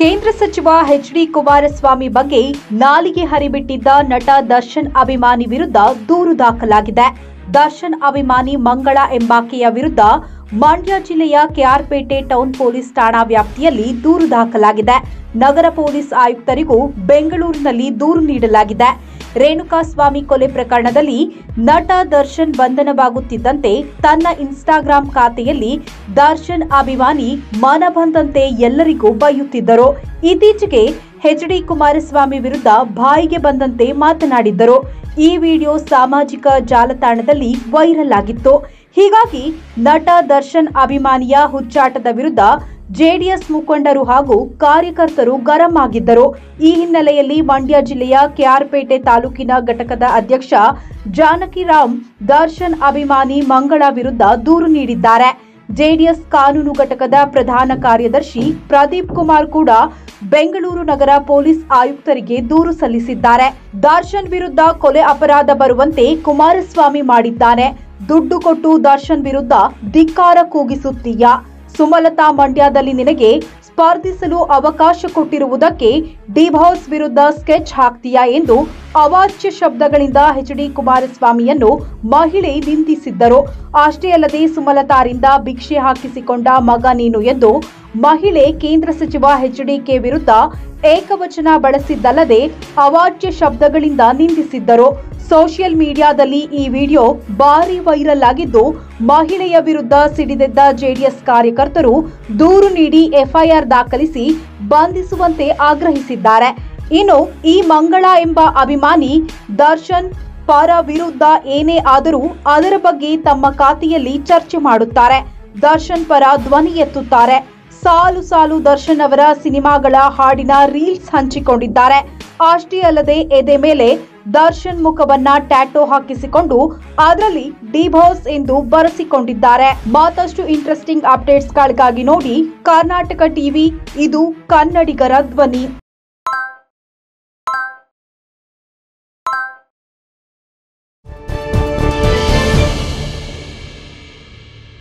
ಕೇಂದ್ರ ಸಚಿವ H D Kumaraswamy ಬಗ್ಗೆ ನಾಲಿಗೆ ಹರಿಬಿಟ್ಟಿದ್ದ ನಟ ದರ್ಶನ್ ಅಭಿಮಾನಿ ವಿರುದ್ಧ ದೂರು ದಾಖಲಾಗಿದೆ ದರ್ಶನ್ ಅಭಿಮಾನಿ ಮಂಗಳ ಎಂಬಾಕೆಯ ವಿರುದ್ಧ ಮಂಡ್ಯ ಜಿಲ್ಲೆಯ ಕೆಆರ್ಪೇಟೆ ಟೌನ್ ಪೊಲೀಸ್ ಠಾಣಾ ವ್ಯಾಪ್ತಿಯಲ್ಲಿ ದೂರು ದಾಖಲಾಗಿದೆ ನಗರ ಪೊಲೀಸ್ ಆಯುಕ್ತರಿಗೂ ಬೆಂಗಳೂರಿನಲ್ಲಿ ದೂರು ನೀಡಲಾಗಿದೆ ರೇಣುಕಾಸ್ವಾಮಿ ಕೊಲೆ ಪ್ರಕರಣದಲ್ಲಿ ನಟ ದರ್ಶನ್ ಬಂಧನವಾಗುತ್ತಿದ್ದಂತೆ ತನ್ನ ಇನ್ಸ್ಟಾಗ್ರಾಂ ಖಾತೆಯಲ್ಲಿ ದರ್ಶನ್ ಅಭಿಮಾನಿ ಮನ ಬಂದಂತೆ ಎಲ್ಲರಿಗೂ ಬೈಯುತ್ತಿದ್ದರು ಇತ್ತೀಚೆಗೆ ಎಚ್ ಡಿ ಕುಮಾರಸ್ವಾಮಿ ವಿರುದ್ಧ ಬಾಯಿಗೆ ಬಂದಂತೆ ಮಾತನಾಡಿದ್ದರು ಈ ವಿಡಿಯೋ ಸಾಮಾಜಿಕ ಜಾಲತಾಣದಲ್ಲಿ ವೈರಲ್ ಆಗಿತ್ತು ಹೀಗಾಗಿ ನಟ ದರ್ಶನ್ ಅಭಿಮಾನಿಯ ಹುಚ್ಚಾಟದ ವಿರುದ್ಧ ಜೆಡಿಎಸ್ ಮುಖಂಡರು ಹಾಗೂ ಕಾರ್ಯಕರ್ತರು ಗರಂ ಆಗಿದ್ದರು ಈ ಹಿನ್ನೆಲೆಯಲ್ಲಿ ಮಂಡ್ಯ ಜಿಲ್ಲೆಯ ಕೆಆರ್ಪೇಟೆ ತಾಲೂಕಿನ ಘಟಕದ ಅಧ್ಯಕ್ಷ ಜಾನಕಿರಾಮ್ ದರ್ಶನ್ ಅಭಿಮಾನಿ ಮಂಗಳ ವಿರುದ್ಧ ದೂರು ನೀಡಿದ್ದಾರೆ ಜೆಡಿಎಸ್ ಕಾನೂನು ಘಟಕದ ಪ್ರಧಾನ ಕಾರ್ಯದರ್ಶಿ ಪ್ರದೀಪ್ ಕುಮಾರ್ ಕೂಡ ಬೆಂಗಳೂರು ನಗರ ಪೊಲೀಸ್ ಆಯುಕ್ತರಿಗೆ ದೂರು ಸಲ್ಲಿಸಿದ್ದಾರೆ ದರ್ಶನ್ ವಿರುದ್ಧ ಕೊಲೆ ಅಪರಾಧ ಬರುವಂತೆ ಕುಮಾರಸ್ವಾಮಿ ಮಾಡಿದ್ದಾನೆ ದುಡ್ಡು ಕೊಟ್ಟು ದರ್ಶನ್ ವಿರುದ್ಧ ಧಿಕ್ಕಾರ ಕೂಗಿಸುತ್ತೀಯಾ ಸುಮಲತಾ ಮಂಡ್ಯದಲ್ಲಿ ನಿನಗೆ ಸ್ಪರ್ಧಿಸಲು ಅವಕಾಶ ಕೊಟ್ಟಿರುವುದಕ್ಕೆ ಡಿಭೌಸ್ ವಿರುದ್ಧ ಸ್ಕೆಚ್ ಹಾಕ್ತೀಯಾ ಎಂದು ಅವಾಚ್ಯ ಶಬ್ದಗಳಿಂದ ಎಚ್ ಡಿ ಕುಮಾರಸ್ವಾಮಿಯನ್ನು ಮಹಿಳೆ ನಿಂದಿಸಿದ್ದರು ಅಷ್ಟೇ ಅಲ್ಲದೆ ಸುಮಲತಾರಿಂದ ಭಿಕ್ಷೆ ಹಾಕಿಸಿಕೊಂಡ ಮಗ ನೀನು ಎಂದು ಮಹಿಳೆ ಕೇಂದ್ರ ಸಚಿವ ಎಚ್ ಡಿಕೆ ವಿರುದ್ಧ ಏಕವಚನ ಬಳಸಿದ್ದಲ್ಲದೆ ಅವಾಚ್ಯ ಶಬ್ದಗಳಿಂದ ನಿಂದಿಸಿದ್ದರು ಸೋಷಿಯಲ್ ಮೀಡಿಯಾದಲ್ಲಿ ಈ ವಿಡಿಯೋ ಭಾರಿ ವೈರಲ್ ಆಗಿದ್ದು ಮಹಿಳೆಯ ವಿರುದ್ಧ ಸಿಡಿದೆದ್ದ ಜೆಡಿಎಸ್ ಕಾರ್ಯಕರ್ತರು ದೂರು ನೀಡಿ ಎಫ್ಐಆರ್ ದಾಖಲಿಸಿ ಬಂಧಿಸುವಂತೆ ಆಗ್ರಹಿಸಿದ್ದಾರೆ ಇನ್ನು ಈ ಮಂಗಳ ಎಂಬ ಅಭಿಮಾನಿ ದರ್ಶನ್ ಪರ ವಿರುದ್ಧ ಏನೇ ಆದರೂ ಅದರ ಬಗ್ಗೆ ತಮ್ಮ ಖಾತೆಯಲ್ಲಿ ಚರ್ಚೆ ಮಾಡುತ್ತಾರೆ ದರ್ಶನ್ ಪರ ಧ್ವನಿ ಎತ್ತುತ್ತಾರೆ ಸಾಲು ಸಾಲು ದರ್ಶನ್ ಅವರ ಸಿನಿಮಾಗಳ ಹಾಡಿನ ರೀಲ್ಸ್ ಹಂಚಿಕೊಂಡಿದ್ದಾರೆ ಅಷ್ಟೇ ಅಲ್ಲದೆ ಎದೆ ಮೇಲೆ ದರ್ಶನ್ ಮುಖವನ್ನ ಟ್ಯಾಟೋ ಹಾಕಿಸಿಕೊಂಡು ಅದರಲ್ಲಿ ಡಿಭೌಸ್ ಎಂದು ಬರೆಸಿಕೊಂಡಿದ್ದಾರೆ ಮತ್ತಷ್ಟು ಇಂಟ್ರೆಸ್ಟಿಂಗ್ ಅಪ್ಡೇಟ್ಸ್ಗಳಿಗಾಗಿ ನೋಡಿ ಕರ್ನಾಟಕ ಟಿವಿ ಇದು ಕನ್ನಡಿಗರ ಧ್ವನಿ